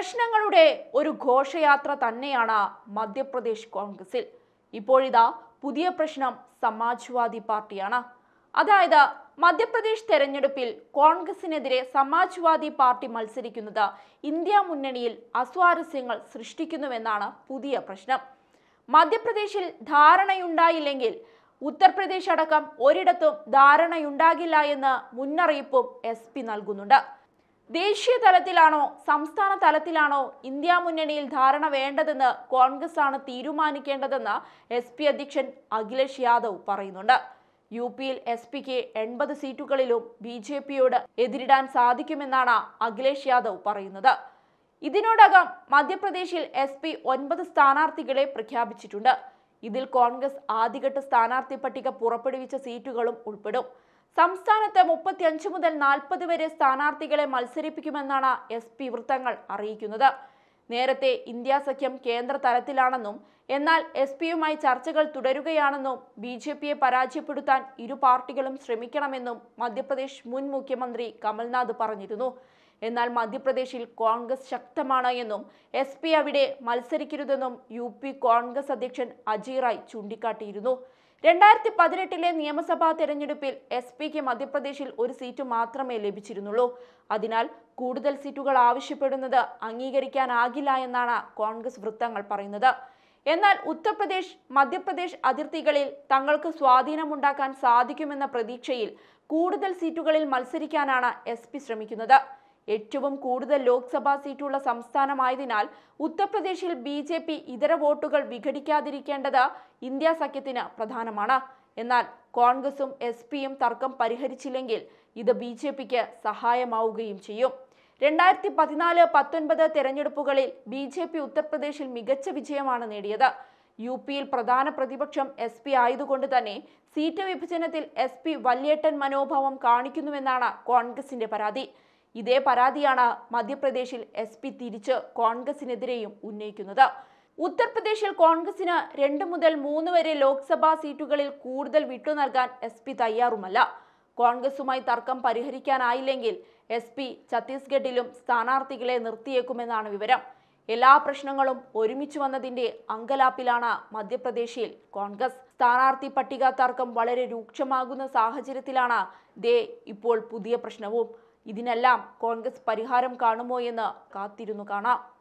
പ്രശ്നങ്ങളുടെ ഒരു ഘോഷയാത്ര തന്നെയാണ് മധ്യപ്രദേശ് കോൺഗ്രസിൽ ഇപ്പോഴിതാ പുതിയ പ്രശ്നം സമാജ്വാദി പാർട്ടിയാണ് അതായത് മധ്യപ്രദേശ് തെരഞ്ഞെടുപ്പിൽ കോൺഗ്രസിനെതിരെ സമാജ്വാദി പാർട്ടി മത്സരിക്കുന്നത് ഇന്ത്യ മുന്നണിയിൽ അസ്വാരസ്യങ്ങൾ സൃഷ്ടിക്കുന്നുവെന്നാണ് പുതിയ പ്രശ്നം മധ്യപ്രദേശിൽ ധാരണയുണ്ടായില്ലെങ്കിൽ ഉത്തർപ്രദേശ് അടക്കം ഒരിടത്തും ധാരണയുണ്ടാകില്ല എന്ന് മുന്നറിയിപ്പും എസ് പി നൽകുന്നുണ്ട് ദേശീയ തലത്തിലാണോ സംസ്ഥാന തലത്തിലാണോ ഇന്ത്യ മുന്നണിയിൽ ധാരണ വേണ്ടതെന്ന് കോൺഗ്രസ് ആണ് തീരുമാനിക്കേണ്ടതെന്ന് എസ് പി അധ്യക്ഷൻ അഖിലേഷ് യാദവ് പറയുന്നുണ്ട് യു പിയിൽ എസ് പിക്ക് എൺപത് സീറ്റുകളിലും ബി ജെ പിയോട് എതിരിടാൻ സാധിക്കുമെന്നാണ് അഖിലേഷ് യാദവ് പറയുന്നത് ഇതിനോടകം മധ്യപ്രദേശിൽ എസ് പി ഒൻപത് സ്ഥാനാർത്ഥികളെ പ്രഖ്യാപിച്ചിട്ടുണ്ട് ഇതിൽ കോൺഗ്രസ് ആദ്യഘട്ട സ്ഥാനാർത്ഥി പട്ടിക പുറപ്പെടുവിച്ച സീറ്റുകളും ഉൾപ്പെടും സംസ്ഥാനത്ത് മുപ്പത്തിയഞ്ച് മുതൽ നാൽപ്പത് വരെ സ്ഥാനാർത്ഥികളെ മത്സരിപ്പിക്കുമെന്നാണ് എസ് പി വൃത്തങ്ങൾ അറിയിക്കുന്നത് നേരത്തെ ഇന്ത്യ സഖ്യം കേന്ദ്ര തലത്തിലാണെന്നും എന്നാൽ എസ് പിയുമായി ചർച്ചകൾ തുടരുകയാണെന്നും ബി ജെ പിയെ പരാജയപ്പെടുത്താൻ ഇരു പാർട്ടികളും ശ്രമിക്കണമെന്നും മധ്യപ്രദേശ് മുൻ മുഖ്യമന്ത്രി കമൽനാഥ് പറഞ്ഞിരുന്നു എന്നാൽ മധ്യപ്രദേശിൽ കോൺഗ്രസ് ശക്തമാണ് എന്നും എസ് പി അവിടെ മത്സരിക്കരുതെന്നും യു പി കോൺഗ്രസ് അധ്യക്ഷൻ അജയ് റായ് ചൂണ്ടിക്കാട്ടിയിരുന്നു രണ്ടായിരത്തി പതിനെട്ടിലെ നിയമസഭാ തെരഞ്ഞെടുപ്പിൽ എസ് പിക്ക് മധ്യപ്രദേശിൽ ഒരു സീറ്റ് മാത്രമേ ലഭിച്ചിരുന്നുള്ളൂ അതിനാൽ കൂടുതൽ സീറ്റുകൾ ആവശ്യപ്പെടുന്നത് അംഗീകരിക്കാനാകില്ല എന്നാണ് കോൺഗ്രസ് വൃത്തങ്ങൾ പറയുന്നത് എന്നാൽ ഉത്തർപ്രദേശ് മധ്യപ്രദേശ് അതിർത്തികളിൽ തങ്ങൾക്ക് സ്വാധീനമുണ്ടാക്കാൻ സാധിക്കുമെന്ന പ്രതീക്ഷയിൽ കൂടുതൽ സീറ്റുകളിൽ മത്സരിക്കാനാണ് എസ് പി ശ്രമിക്കുന്നത് ഏറ്റവും കൂടുതൽ ലോക്സഭാ സീറ്റുള്ള സംസ്ഥാനമായതിനാൽ ഉത്തർപ്രദേശിൽ ബി ജെ പി ഇതര വോട്ടുകൾ വിഘടിക്കാതിരിക്കേണ്ടത് ഇന്ത്യ സഖ്യത്തിന് പ്രധാനമാണ് എന്നാൽ കോൺഗ്രസും എസ് പിയും തർക്കം പരിഹരിച്ചില്ലെങ്കിൽ ഇത് ബി ജെ പിക്ക് സഹായമാവുകയും ചെയ്യും രണ്ടായിരത്തി പതിനാല് പത്തൊൻപത് തെരഞ്ഞെടുപ്പുകളിൽ ബി ജെ പി ഉത്തർപ്രദേശിൽ മികച്ച വിജയമാണ് നേടിയത് യു പിയിൽ പ്രധാന പ്രതിപക്ഷം എസ് പി ആയതുകൊണ്ട് തന്നെ സീറ്റ് വിഭജനത്തിൽ എസ് പി വല്യേട്ടൻ മനോഭാവം കാണിക്കുന്നുവെന്നാണ് കോൺഗ്രസിന്റെ പരാതി ഇതേ പരാതിയാണ് മധ്യപ്രദേശിൽ എസ് പി തിരിച്ച് കോൺഗ്രസിനെതിരെയും ഉന്നയിക്കുന്നത് ഉത്തർപ്രദേശിൽ കോൺഗ്രസിന് രണ്ട് മുതൽ മൂന്ന് വരെ ലോക്സഭാ സീറ്റുകളിൽ കൂടുതൽ വിട്ടു നൽകാൻ എസ് പി തയ്യാറുമല്ല കോൺഗ്രസുമായി തർക്കം പരിഹരിക്കാനായില്ലെങ്കിൽ എസ് പി ഛത്തീസ്ഗഡിലും സ്ഥാനാർത്ഥികളെ നിർത്തിയേക്കുമെന്നാണ് വിവരം എല്ലാ പ്രശ്നങ്ങളും ഒരുമിച്ച് വന്നതിന്റെ അങ്കലാപ്പിലാണ് മധ്യപ്രദേശിൽ കോൺഗ്രസ് സ്ഥാനാർത്ഥി പട്ടിക തർക്കം വളരെ രൂക്ഷമാകുന്ന സാഹചര്യത്തിലാണ് ദേ ഇപ്പോൾ പുതിയ പ്രശ്നവും ഇതിനെല്ലാം കോൺഗ്രസ് പരിഹാരം കാണുമോ എന്ന് കാത്തിരുന്നു കാണാം